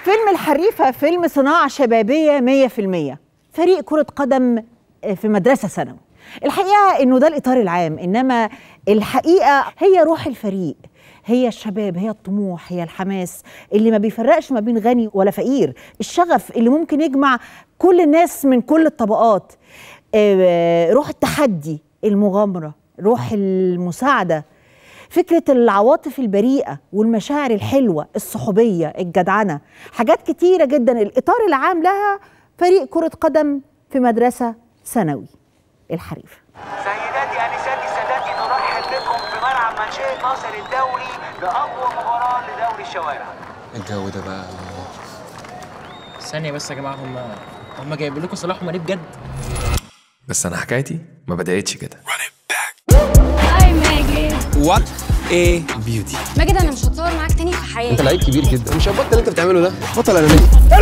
فيلم الحريفة فيلم صناعة شبابية 100% فريق كرة قدم في مدرسة ثانوي الحقيقة إنه ده الإطار العام إنما الحقيقة هي روح الفريق هي الشباب هي الطموح هي الحماس اللي ما بيفرقش ما بين غني ولا فقير الشغف اللي ممكن يجمع كل الناس من كل الطبقات آه، روح التحدي المغامرة روح المساعدة فكرة العواطف البريئة والمشاعر الحلوة الصحوبية الجدعنة حاجات كتيرة جدا الإطار العام لها فريق كرة قدم في مدرسة ثانوي الحريفة سيداتي انساتي سادتي نرحب بكم في ملعب منشئة ناصر الدولي لأقوى مباراة لدوري الشوارع الجو ده بقى ثانية بس يا جماعة هم هم جايبين لكم صلاح وماني بجد بس انا حكايتي ما بدأتش كده هاي ماجد وات ايه بيوتي ماجد انا مش هتصور معاك تاني في حياتي انت لعيب كبير جدا مش هتبطل اللي انت بتعمله ده بطل انا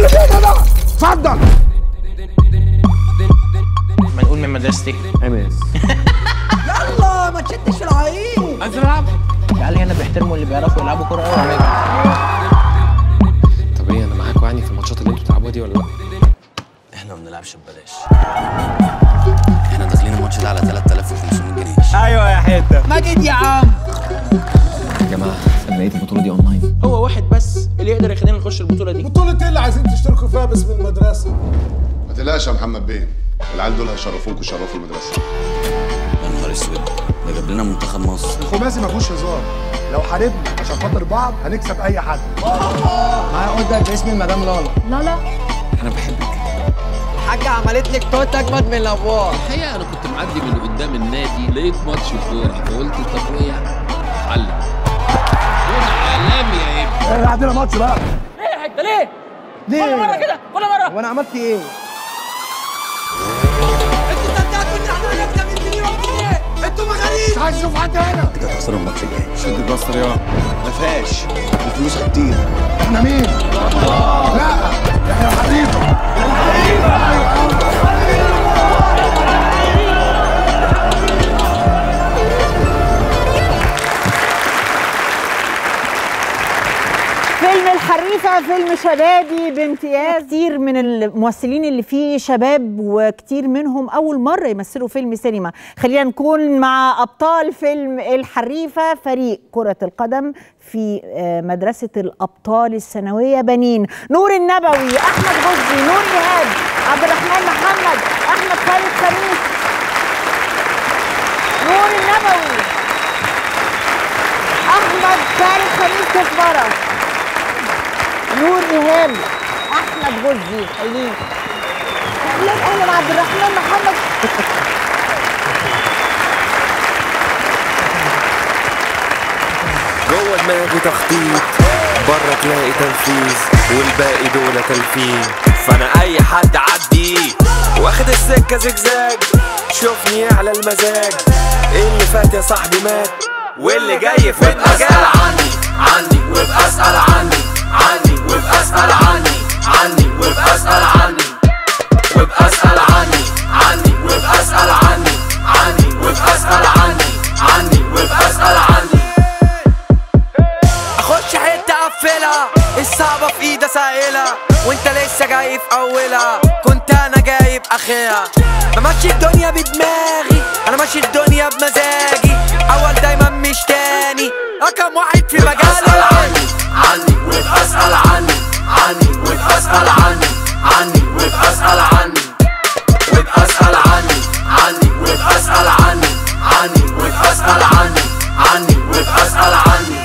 ما نقول من مدرستك العيال هنا بيحترموا اللي بيعرفوا يلعبوا كورة قوي يا ماجد طب ايه انا معاكوا يعني في الماتشات اللي انتوا بتلعبوها دي ولا لا احنا ما بنلعبش ببلاش احنا داخلين الماتش ده على 3500 جنيه ماجد يا عم يا جماعه انا لقيت البطوله دي اونلاين هو واحد بس اللي يقدر يخلينا نخش البطولة دي بطولة ايه اللي عايزين تشتركوا فيها باسم المدرسة؟ ما تقلقش يا محمد بيه العيال دول هيشرفوك ويشرفوا المدرسة يا نهار اسود ده جاب لنا منتخب مصر الخماسي ما فيهوش هزار لو حاربنا عشان خاطر بعض هنكسب اي حد انا بحبك الحقيقه انا كنت معدي من قدام النادي لقيت ماتش كوره فقلت طب ايه يعني علم كون عالمي يا ابني احنا عندنا ماتش بقى ليه حتة ليه؟ ليه؟ كل مرة كده كل مرة وانا عملت ايه؟ انتوا مغاريب مش عايز اشوف حد هنا انت هتخسر الماتش الجاي شد البصر يا ما فيهاش الفلوس هتطير احنا مين؟ لا احنا الحريفة فيلم الحريفة فيلم شبابي بامتياز كتير من الممثلين اللي فيه شباب وكتير منهم أول مرة يمثلوا فيلم سينما خلينا نكون مع أبطال فيلم الحريفة فريق كرة القدم في آه، مدرسة الأبطال الثانوية بنين نور النبوي أحمد غزي نور إيهاب عبد الرحمن محمد أحمد خالد خميس نور النبوي أحمد خالد خميس كزبرة نور إيهاب أحمد غزي حليم أهلا أهلا عبد الرحمن محمد جوه دماغي تخطيط بره تلاقي تنفيذ والباقي دول تلفين فانا اي حد عدي واخد السكه زجزاج شوفني على المزاج اللي فات يا صاحبي مات واللي جاي في اسال عني عني وابقى اسال عني عني وابقى اسال عني عني وابقى اسال عني وابقى اسال عني عني وابقى اسال عني عني وابقى اسال عني عني وابقى اسال عني اخش حته اقفلها الصعبه في ايدي سائله وانت لسه جاي في اولها كنت انا جايب اخرها بمشي الدنيا بدماغي انا ماشي الدنيا بمزاجي اول دايما مش تاني رقم واحد في مجالي عني عني وابقى اسال عني عني وابقى اسال عني عني وابقى اسال عني وابقى اسال عني عني وابقى اسال عني عني وابقى اسال عني عني وابقى اسال عني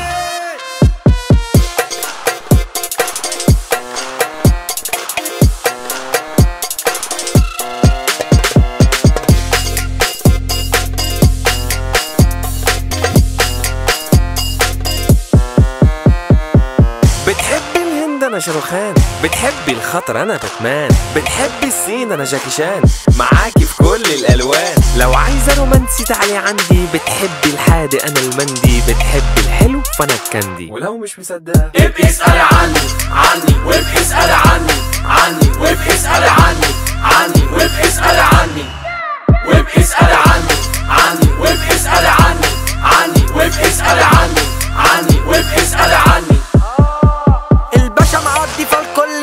بتحبي الهند انا شاروخان بتحبي الخطر انا باتمان بتحبي الصين انا جاكي شان معاكي في كل الالوان لو عايزه رومانسي تعالي عندي بتحبي الحادق انا المندي بتحبي الحلو فانا الكاندي ولو مش مصدقه ابقي اسالي عني عني وابقي اسالي عني عني وابقي اسالي عني عني وابقي اسالي عني وابقي اسالي عني عني وابقي اسالي عني عني وابقي اسالي عني عني وابقي اسالي عني الباشا معدي فالكل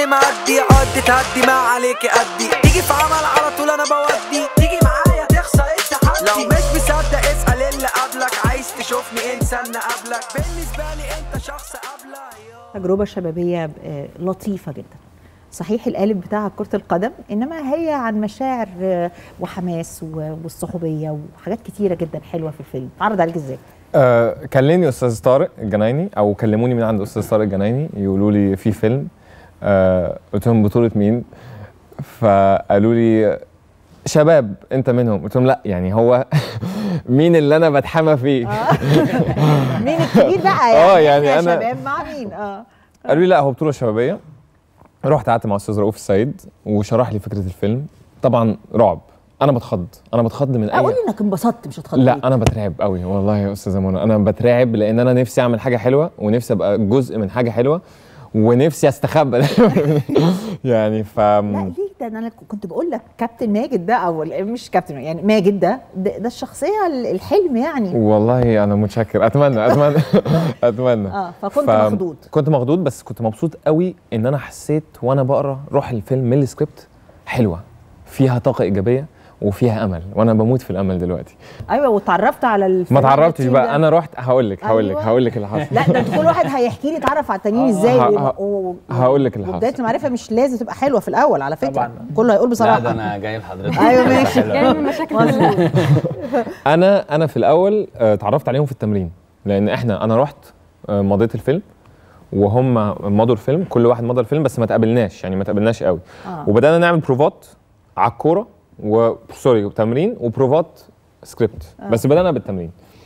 اللي معدي عد تعدي ما عليك قدي تيجي في عمل على طول انا بودي تيجي معايا تخسر التحدي لو مش مصدق اسأل اللي قبلك عايز تشوفني انسان قبلك بالنسبة لي انت شخص قبلك تجربة شبابية آه، لطيفة جدا صحيح القالب بتاعها كرة القدم إنما هي عن مشاعر آه، وحماس و- والصحوبية وحاجات كتيرة جدا حلوة في الفيلم عرض عليك إزاي؟ آه كلمني استاذ طارق الجنايني او كلموني من عند استاذ طارق الجنايني يقولوا لي في فيلم آه قلت لهم بطوله مين فقالوا لي شباب انت منهم قلت لهم لا يعني هو مين اللي انا بتحمى فيه مين الكبير بقى يعني آه، يعني إحنا أنا- شباب مع مين؟ اه قالوا لي لا هو بطوله شبابيه رحت قعدت مع استاذ رؤوف السيد وشرح لي فكره الفيلم طبعا رعب انا بتخض انا بتخض من اي أقول إنك انبسطت مش هتخض لا انا بترعب قوي والله يا استاذه منى انا بترعب لان انا نفسي اعمل حاجه حلوه ونفسي ابقى جزء من حاجه حلوه ونفسي استخبى يعني ف لا ليه ده انا كنت بقول لك كابتن ماجد ده او مش كابتن يعني ماجد ده ده, ده الشخصيه الحلم يعني والله انا متشكر اتمنى اتمنى اتمنى اه فكنت مخضوض كنت مخضوض بس كنت مبسوط قوي ان انا حسيت وانا بقرا روح الفيلم من السكريبت حلوه فيها طاقه ايجابيه وفيها امل وانا بموت في الامل دلوقتي ايوه واتعرفت على الفيلم ما تعرفتش التيم بقى ده. انا رحت هقول لك هقول لك أيوة. هقول لك اللي حصل لا ده انت كل واحد هيحكي لي اتعرف على التانيين ازاي ه- و- ه- و- هقول لك اللي حصل وبدايه المعرفه مش لازم تبقى حلوه في الاول على فكره كله هيقول بصراحه لا ده انا جاي لحضرتك ايوه ماشي جاي من مشاكل مظبوط انا انا في الاول آه، اتعرفت عليهم في التمرين لان احنا انا رحت آه، مضيت الفيلم وهم مضوا الفيلم كل واحد مضى الفيلم بس ما تقابلناش يعني ما تقابلناش قوي آه. وبدانا نعمل بروفات على الكوره و سوري تمرين وبروفات سكريبت آه. بس بدانا بالتمرين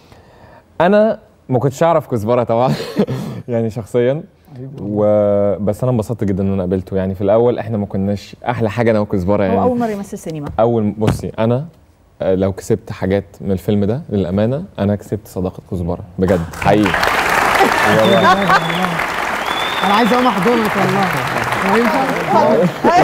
انا ما كنتش اعرف كزبره طبعا يعني شخصيا وبس انا انبسطت جدا ان انا قابلته يعني في الاول احنا ما كناش احلى حاجه انا وكزبره هو يعني اول مره يمثل سينما اول بصي انا آه، لو كسبت حاجات من الفيلم ده للامانه انا كسبت صداقه كزبره بجد حقيقي والله. انا عايز اقوم احضنك والله هو ينفع؟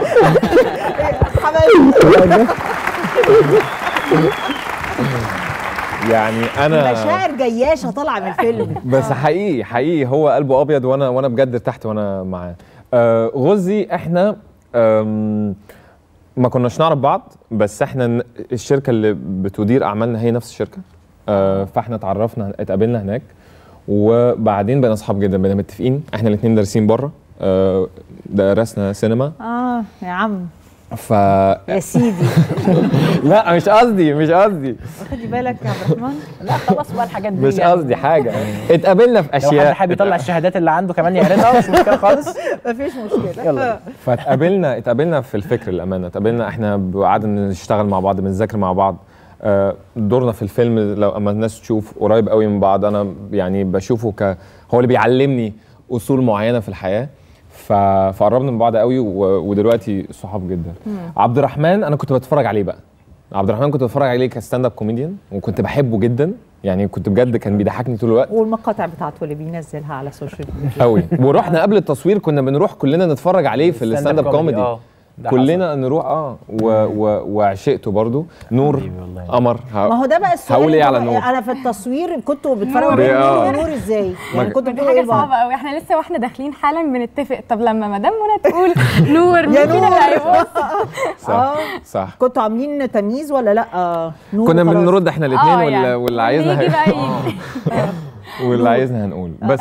يعني انا مشاعر جياشه طالعه من الفيلم بس حقيقي حقيقي هو قلبه ابيض وانا وانا بجد ارتحت وانا معاه آه غزي احنا آم، ما كناش نعرف بعض بس احنا ن- الشركه اللي بتدير اعمالنا هي نفس الشركه آه فاحنا اتعرفنا اتقابلنا هناك وبعدين بقينا اصحاب جدا بقينا متفقين احنا الاثنين دارسين بره آه درسنا سينما اه يا عم ف يا سيدي لا مش قصدي مش قصدي خدي بالك يا عبد الرحمن لا خلاص بقى الحاجات دي مش يعني. قصدي حاجه اتقابلنا في لو حد اشياء حابب يطلع الشهادات اللي عنده كمان يعرضها مش مشكله خالص مفيش مشكله يلا. فاتقابلنا اتقابلنا في الفكر الامانه اتقابلنا احنا قعدنا نشتغل مع بعض بنذاكر مع بعض آه، دورنا في الفيلم لو اما الناس تشوف قريب قوي من بعض انا يعني بشوفه ك هو اللي بيعلمني اصول معينه في الحياه ف... فقربنا من بعض قوي و... ودلوقتي صحاب جدا مم. عبد الرحمن انا كنت بتفرج عليه بقى عبد الرحمن كنت بتفرج عليه كستاند اب كوميديان وكنت بحبه جدا يعني كنت بجد كان بيضحكني طول الوقت والمقاطع بتاعته اللي بينزلها على السوشيال ميديا قوي ورحنا قبل التصوير كنا بنروح كلنا نتفرج عليه في الستاند الستاند اب اب كوميدي، كوميدي اه. ده كلنا نروح اه و و وعشقته برضو نور قمر ه- ما هو ده بقى السؤال هقول ايه اللي على هو- نور انا في التصوير كنتوا بتتفرجوا نور. بين نور آه. ونور ازاي؟ يعني ما- كنتوا دي بتقولوا ايه حاجه لبعض؟ صعبه قوي احنا لسه واحنا داخلين حالا بنتفق طب لما مدام منى تقول نور مين يا فينا نور. اللي هيبص صح صح كنتوا عاملين تمييز ولا لا؟ آه، نور كنا وخلاص. بنرد احنا الاثنين آه، واللي, يعني. واللي عايزنا يجي بقى هي- واللي عايزنا هنقول بس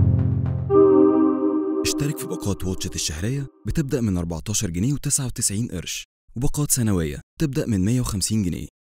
اشترك في باقات واتشت الشهرية بتبدأ من 14 جنيه و99 قرش وباقات سنوية تبدأ من 150 جنيه